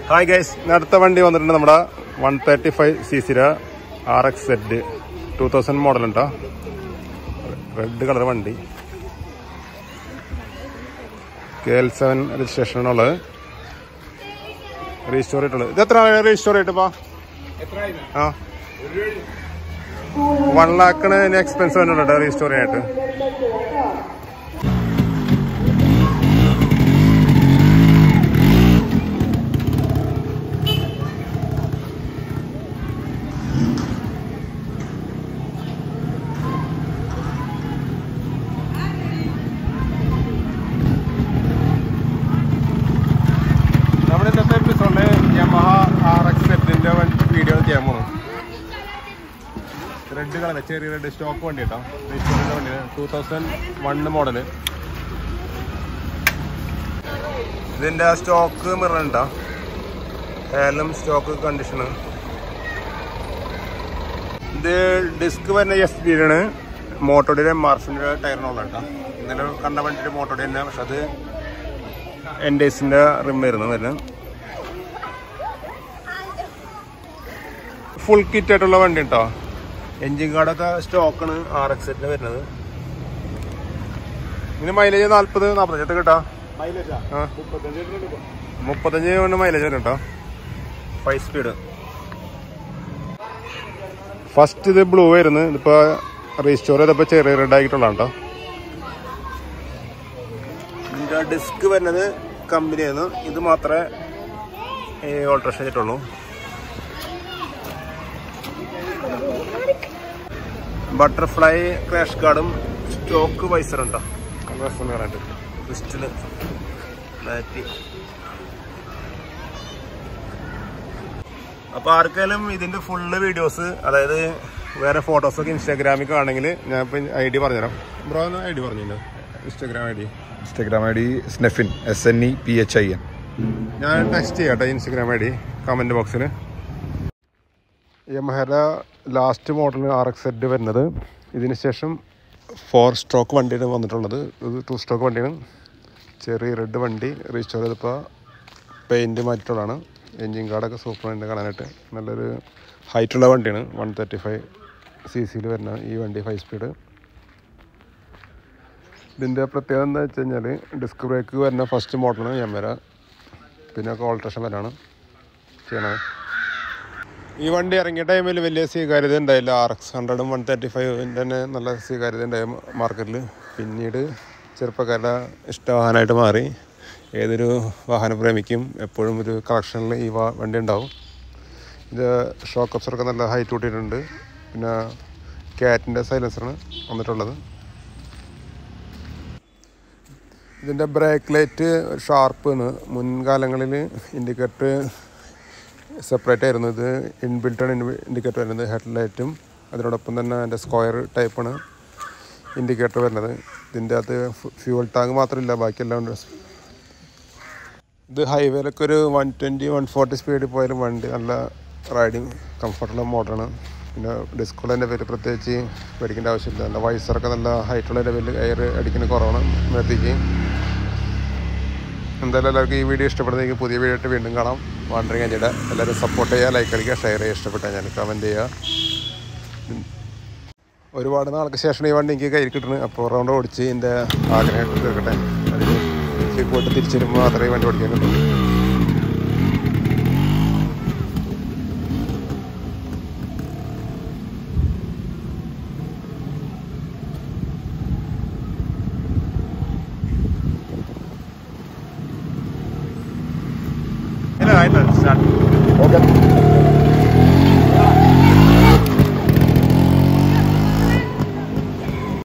hi guys അടുത്ത വണ്ടി വന്നിട്ടുണ്ട് നമ്മുടെ വൺ തേർട്ടി ഫൈവ് സി സിയുടെ R X Z two thousand model ഉണ്ടോ റെഡ് കളർ വണ്ടി കെ എൽ സെവൻ രജിസ്ട്രേഷനാണുള്ളത് രജിസ്റ്റോർ ആയിട്ടുള്ളത് ഇത് എത്ര രജിസ്റ്റോർ ആയിട്ടിപ്പോ ആ വൺ ലാക്കിന് എക്സ്പെൻസ് വരുന്നുണ്ട് രജിസ്റ്റോർ ചെയ്യാനായിട്ട് നമ്മുടെ ഇന്നത്തെ എപ്പിസോഡില് യമഹ ആർ എക്സ് സെറ്റിന്റെ വീഡിയോ ചെയ്യാൻ പോകുന്നു റെഡ് കളർ ചെറിയ റെഡ് സ്റ്റോക്ക് വണ്ടി കേട്ടോ രജിസ്റ്ററിന്റെ വണ്ടി ടൂ തൗസൻഡ് വണ്ണ് മോഡല് ഇതിന്റെ സ്റ്റോക്ക് മിറർ ഉണ്ടോ ഏലം സ്റ്റോക്ക് കണ്ടീഷന് ഇത് ഡിസ്ക് വരുന്ന എസ് ബിയിലാണ് മോട്ടോഡിയുടെ എം ആർ എഫിന്റെ ടയറിനുള്ള കേട്ടോ ഇന്നലെ കണ്ട വണ്ടിയുടെ മോട്ടോഡി തന്നെ പക്ഷെ അത് എൻഡേസിന്റെ റിം വരുന്നു വരുന്നത് ഫുൾ കിറ്റ് ആയിട്ടുള്ള വണ്ടി കേട്ടോ എൻജിൻ കാർഡൊക്കെ സ്റ്റോക്കാണ് ആർ എക്സ് എറ്റിന് വരുന്നത് ഇതിന് മൈലേജ് നാല്പത് നാൽപ്പത്തഞ്ചെട്ട് കിട്ടാ ആ മുപ്പത്തഞ്ച് കൊണ്ട് മൈലേജ് വരും കേട്ടോ ഫൈവ് സ്പീഡ് ഫസ്റ്റ് ഇത് ബ്ലൂ ആയിരുന്നു ഇതിപ്പോ റീസ്റ്റോർ ചെയ്തപ്പോ ചെറിയ റെഡ് ആയിട്ടുള്ളതാണ് കേട്ടോ ഇതിന്റെ ഡിസ്ക് വരുന്നത് കമ്പനിയായിരുന്നു ഇത് മാത്രമേ ഓൾട്രേഷൻ ചെയ്തിട്ടുള്ളൂ ബട്ടർഫ്ലൈ ക്രാഷ് കാർഡും സ്റ്റോക്ക് വൈസർ ഉണ്ടോ കാണാനായിട്ട് ക്രിസ്റ്റല് മാറ്റി അപ്പൊ ആർക്കെങ്കിലും ഇതിന്റെ ഫുള്ള് വീഡിയോസ് അതായത് വേറെ ഫോട്ടോസ് ഒക്കെ ഇൻസ്റ്റാഗ്രാമിൽ കാണണമെങ്കിൽ ഞാൻ ഇപ്പൊ ഐ ഡി പറഞ്ഞുതരാം ബ്രോ ഐ ഡി പറഞ്ഞില്ല Instagram I D Instagram I D സ്നെഫിൻ S N E P H I N ഞാൻ ടെക്സ്റ്റ് ചെയ്യാട്ടെ ഇൻസ്റ്റാഗ്രാം ഐ ഡി കമന്റ് ബോക്സിൽ യമഹര last model R X Z വരുന്നത് ഇതിന് ശേഷം ഫോർ സ്ട്രോക്ക് വണ്ടിയാണ് വന്നിട്ടുള്ളത് ഇത് ടു സ്ട്രോക്ക് വണ്ടിയാണ് ചെറിയ റെഡ് വണ്ടി രജിസ്റ്റർ ചെയ്തപ്പോൾ പെയിൻറ് മാറ്റിയിട്ടുള്ളതാണ് എൻജിൻ കാർഡൊക്കെ സൂപ്പർ ഉണ്ട് കാണാനായിട്ട് നല്ലൊരു ഹൈറ്റുള്ള വണ്ടിയാണ് വൺ തേർട്ടി ഫൈവ് സി സിയിൽ വരുന്ന ഈ വണ്ടി ഫൈവ് സ്പീഡ് ഇതിൻ്റെ പ്രത്യേകത എന്താ വെച്ച് കഴിഞ്ഞാൽ ഡിസ്ക് ബ്രേക്ക് വരുന്ന ഫസ്റ്റ് മോഡലാണ് യമര പിന്നെ ഒക്കെ ഓൾട്രേഷൻ വരാണ് ചെയ്യണത് ഈ വണ്ടി ഇറങ്ങിയ ടൈമിൽ വലിയ സ്വീകാര്യത ഉണ്ടായില്ല ആർ എക്സ് ഹൺഡ്രഡും വൺ തേർട്ടി ഫൈവിൻ്റെ തന്നെ നല്ല സ്വീകാര്യത ഉണ്ടായി മാർക്കറ്റിൽ പിന്നീട് ചെറുപ്പക്കാരുടെ ഇഷ്ടവാഹനമായിട്ട് മാറി ഏതൊരു വാഹനപ്രേമിക്കും എപ്പോഴും ഒരു കളക്ഷനിൽ ഈ വാ വണ്ടി ഉണ്ടാവും ഇത് ഷോക്ക് അപ്സറൊക്കെ നല്ല ഹൈറ്റ് കൂട്ടിയിട്ടുണ്ട് പിന്നെ ക്യാറ്റിൻ്റെ സൈലൻസറാണ് വന്നിട്ടുള്ളത് ഇതിൻ്റെ ബ്രേക്ക് ലൈറ്റ് ഷാർപ്പ് മുൻകാലങ്ങളിൽ ഇൻഡിക്കേറ്റർ സെപ്പറേറ്റ് ആയിരുന്നു ഇത് ഇൻബിൽട്ടാണ് ഇൻഡിക്കേറ്റർ വരുന്നത് ഹെഡ് ലൈറ്റും അതിനോടൊപ്പം തന്നെ അതിൻ്റെ സ്ക്വയർ ടൈപ്പാണ് ഇൻഡിക്കേറ്റർ വരുന്നത് ഇതിൻ്റെ അകത്ത് ഫ്യൂവൽ ടാങ്ക് മാത്രമില്ല ബാക്കിയെല്ലാം ഉണ്ട് ഇത് ഹൈവേയിലൊക്കെ ഒരു വൺ ട്വൻറ്റി വൺ ഫോർട്ടി സ്പീഡിൽ പോയാലും വണ്ടി നല്ല റൈഡിങ് കംഫർട്ടുള്ള മോഡലാണ് പിന്നെ ഡിസ്കുള്ളതിൻ്റെ പേര് പ്രത്യേകിച്ച് പേടിക്കേണ്ട ആവശ്യമില്ല നല്ല വൈസറൊക്കെ നല്ല ഹൈറ്റുള്ള ലെവലിൽ എയർ അടിക്കുന്ന കുറവാണ് മേത്തേക്ക് എന്തായാലും എല്ലാവർക്കും ഈ വീഡിയോ ഇഷ്ടപ്പെടുന്നെങ്കിൽ പുതിയ വീഡിയോ ആയിട്ട് വീണ്ടും കാണാം വാണ്ടറിങ് അഞ്ചിയുടെ എല്ലാവരും സപ്പോർട്ട് ചെയ്യുക ലൈക്ക് അടിക്കുക ഷെയർ ചെയ്യുക ഇഷ്ടപ്പെട്ടാൽ ഞാൻ കമൻറ്റ് ചെയ്യുക ഒരുപാട് നാൾക്ക് ശേഷം ഈ വണ്ടി എനിക്ക് കയ്യിൽ കിട്ടുന്നത് അപ്പോൾ റൗണ്ട് ഓടിച്ച് എൻ്റെ ആഗ്രഹം തീർക്കട്ടെ അതിന് വീട്ടിൽ പോയിട്ട് തിരിച്ചു വരുമ്പോൾ മാത്രമേ ഈ വണ്ടി ഓടിക്കാൻ കിട്ടുള്ളൂ ഇല്ല ആയിട്ടില്ല സ്റ്റാർട്ട് ഓക്കെ